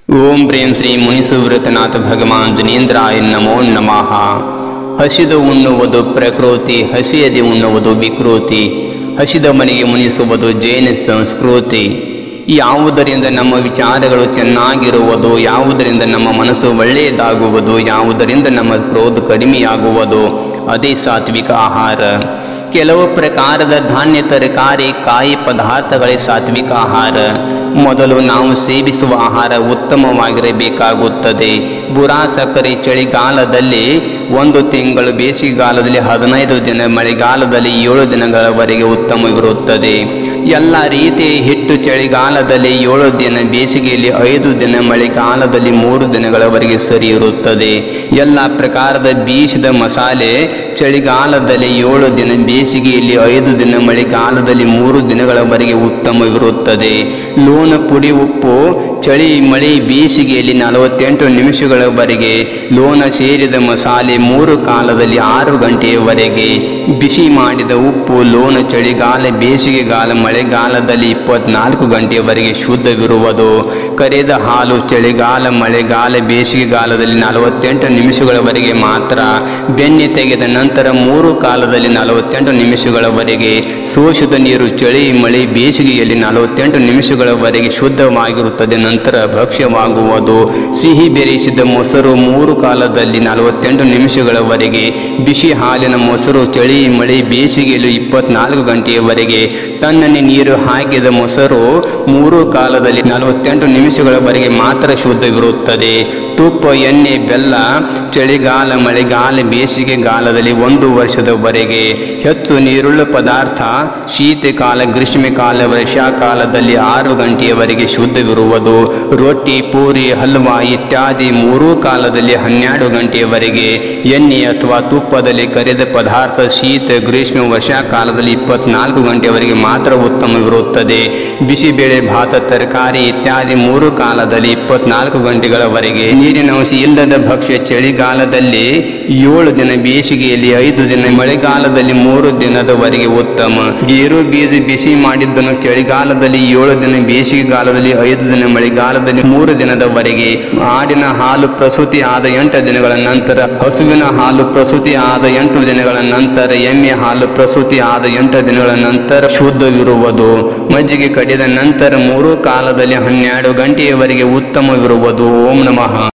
ಓಂ ಪ್ರೇಂ ಶ್ರೀ ಮುನಿಸುವೃತನಾಥ ಭಗವಾನ್ ಜನೇಂದ್ರಾಯ ನಮೋ ನಮಃ ಹಸಿದು ಉಣ್ಣುವುದು ಪ್ರಕೃತಿ ಹಸಿಯದೆ ಉಣ್ಣುವುದು ವಿಕೃತಿ ಹಸಿದ ಮನೆಗೆ ಮುನಿಸುವುದು ಜೈನ ಸಂಸ್ಕೃತಿ ಯಾವುದರಿಂದ ನಮ್ಮ ವಿಚಾರಗಳು ಚೆನ್ನಾಗಿರುವುದು ಯಾವುದರಿಂದ ನಮ್ಮ ಮನಸ್ಸು ಒಳ್ಳೆಯದಾಗುವುದು ಯಾವುದರಿಂದ ನಮ್ಮ ಕ್ರೋಧ ಕಡಿಮೆಯಾಗುವುದು ಅದೇ ಸಾತ್ವಿಕ ಆಹಾರ ಕೆಲವು ಪ್ರಕಾರದ ಧಾನ್ಯ ತರಕಾರಿ ಕಾಯಿ ಪದಾರ್ಥಗಳೇ ಸಾತ್ವಿಕ ಆಹಾರ ಮೊದಲು ನಾವು ಸೇವಿಸುವ ಆಹಾರ ಉತ್ತಮವಾಗಿರಬೇಕಾಗುತ್ತದೆ ಬುರಾ ಸಕ್ಕರೆ ಚಳಿಗಾಲದಲ್ಲಿ ಒಂದು ತಿಂಗಳು ಬೇಸಿಗೆಗಾಲದಲ್ಲಿ ಹದಿನೈದು ದಿನ ಮಳೆಗಾಲದಲ್ಲಿ ಏಳು ದಿನಗಳವರೆಗೆ ಉತ್ತಮವಿರುತ್ತದೆ ಎಲ್ಲ ರೀತಿಯ ಹಿಟ್ಟು ಚಳಿಗಾಲದಲ್ಲಿ ಏಳು ದಿನ ಬೇಸಿಗೆಯಲ್ಲಿ ಐದು ದಿನ ಮಳೆಗಾಲದಲ್ಲಿ ಮೂರು ದಿನಗಳವರೆಗೆ ಸರಿ ಇರುತ್ತದೆ ಎಲ್ಲ ಪ್ರಕಾರದ ಬೀಜದ ಮಸಾಲೆ ಚಳಿಗಾಲದಲ್ಲಿ ಏಳು ದಿನ ಬೇಸಿಗೆಯಲ್ಲಿ ಐದು ದಿನ ಮಳೆಗಾಲದಲ್ಲಿ ಮೂರು ದಿನಗಳವರೆಗೆ ಉತ್ತಮವಿರುತ್ತದೆ ಲೂಣ ಪುಡಿ ಉಪ್ಪು ಚಳಿ ಮಳೆ ಬೇಸಿಗೆಯಲ್ಲಿ ನಲವತ್ತೆಂಟು ನಿಮಿಷಗಳವರೆಗೆ ಲೋಣ ಸೇರಿದ ಮಸಾಲೆ ಮೂರು ಕಾಲದಲ್ಲಿ ಆರು ಗಂಟೆಯವರೆಗೆ ಬಿಸಿ ಮಾಡಿದ ಉಪ್ಪು ಲೋಣ ಚಳಿಗಾಲ ಬೇಸಿಗೆಗಾಲ ಮಳೆಗಾಲದಲ್ಲಿ ಇಪ್ಪತ್ನಾಲ್ಕು ಗಂಟೆಯವರೆಗೆ ಶುದ್ಧವಿರುವುದು ಕರೆದ ಹಾಲು ಚಳಿಗಾಲ ಮಳೆಗಾಲ ಬೇಸಿಗೆಗಾಲದಲ್ಲಿ ನಲವತ್ತೆಂಟು ನಿಮಿಷಗಳವರೆಗೆ ಮಾತ್ರ ಬೆಣ್ಣೆ ತೆಗೆದ ನಂತರ ಮೂರು ಕಾಲದಲ್ಲಿ ನಲವತ್ತೆಂಟು ನಿಮಿಷಗಳವರೆಗೆ ಶೋಷಿತ ನೀರು ಚಳಿ ಮಳೆ ಬೇಸಿಗೆಯಲ್ಲಿ ನಲವತ್ತೆಂಟು ನಿಮಿಷಗಳವರೆಗೆ ಶುದ್ಧವಾಗಿರುತ್ತದೆ ನಂತರ ಭಕ್ಷ್ಯವಾಗುವುದು ಸಿಹಿ ಬೆರೆಸಿದ ಮೊಸರು ಮೂರು ಕಾಲದಲ್ಲಿ ನಲವತ್ತೆಂಟು ನಿಮಿಷಗಳವರೆಗೆ ಬಿಸಿ ಹಾಲಿನ ಮೊಸರು ಚಳಿ ಮಳೆ ಬೇಸಿಗೆಯಲ್ಲಿ ಇಪ್ಪತ್ನಾಲ್ಕು ಗಂಟೆಯವರೆಗೆ ತಣ್ಣನೆ ನೀರು ಹಾಕಿದ ಮೊಸರು ಮೂರು ಕಾಲದಲ್ಲಿ ನಲವತ್ತೆಂಟು ನಿಮಿಷಗಳವರೆಗೆ ಮಾತ್ರ ಶುದ್ಧವಿರುತ್ತದೆ ತುಪ್ಪ ಎಣ್ಣೆ ಬೆಲ್ಲ ಚಳಿಗಾಲ ಮಳೆಗಾಲ ಬೇಸಿಗೆಗಾಲದಲ್ಲಿ ಒಂದು ವರ್ಷದವರೆಗೆ ಹೆಚ್ಚು ನೀರುಳ್ಳ ಪದಾರ್ಥ ಶೀತಕಾಲ ಗ್ರೀಷ್ಮಕಾಲ ವರ್ಷಾಕಾಲದಲ್ಲಿ ಆರು ಗಂಟೆಯವರೆಗೆ ಶುದ್ಧವಿರುವುದು ರೊಟ್ಟಿ ಪೂರಿ ಹಲ್ವಾ ಇತ್ಯಾದಿ ಮೂರೂ ಕಾಲದಲ್ಲಿ ಹನ್ನೆರಡು ಗಂಟೆಯವರೆಗೆ ಎಣ್ಣೆ ಅಥವಾ ತುಪ್ಪದಲ್ಲಿ ಕರೆದ ಪದಾರ್ಥ ಶೀತ ಗ್ರೀಷ್ಮ ವರ್ಷಾಕಾಲದಲ್ಲಿ ಇಪ್ಪತ್ನಾಲ್ಕು ಗಂಟೆಯವರೆಗೆ ಮಾತ್ರ ಉತ್ತಮವಿರುತ್ತದೆ ಬಿಸಿಬೇಳೆ ಭಾತ ತರಕಾರಿ ಇತ್ಯಾದಿ ಮೂರು ಕಾಲದಲ್ಲಿ ಇಪ್ಪತ್ನಾಲ್ಕು ಗಂಟೆಗಳವರೆಗೆ ನೀರಿನ ಅಂಶ ಇಲ್ಲದ ಭಕ್ಷ್ಯ ಚಳಿಗಾಲದಲ್ಲಿ ಏಳು ದಿನ ಬೇಸಿಗೆಯಲ್ಲಿ ಐದು ದಿನ ಮಳೆಗಾಲದಲ್ಲಿ ಮೂರು ದಿನದವರೆಗೆ ಉತ್ತಮ ಗೇರು ಬೀಜ ಬಿಸಿ ಮಾಡಿದ್ದನ್ನು ಚಳಿಗಾಲದಲ್ಲಿ ಏಳು ದಿನ ಬೇಸಿಗೆಗಾಲದಲ್ಲಿ ಐದು ದಿನ ಮಳೆಗಾಲದಲ್ಲಿ ಮೂರು ದಿನದವರೆಗೆ ಆಡಿನ ಹಾಲು ಪ್ರಸೂತಿ ಆದ ಎಂಟು ದಿನಗಳ ನಂತರ ಹಸುವಿನ ಹಾಲು ಪ್ರಸೂತಿ ಆದ ಎಂಟು ದಿನಗಳ ನಂತರ ಎಮ್ಮೆ ಹಾಲು ಪ್ರಸೂತಿ ಆದ ಎಂಟು ದಿನಗಳ ನಂತರ ಶುದ್ಧವಿರುವುದು ಮಜ್ಜಿಗೆ ಕಡಿದ ನಂತರ ಮೂರು ಕಾಲದಲ್ಲಿ ಹನ್ನೆರಡು ಗಂಟೆಯವರೆಗೆ ಉತ್ತಮವಿರುವುದು ಓಂ ನಮಃ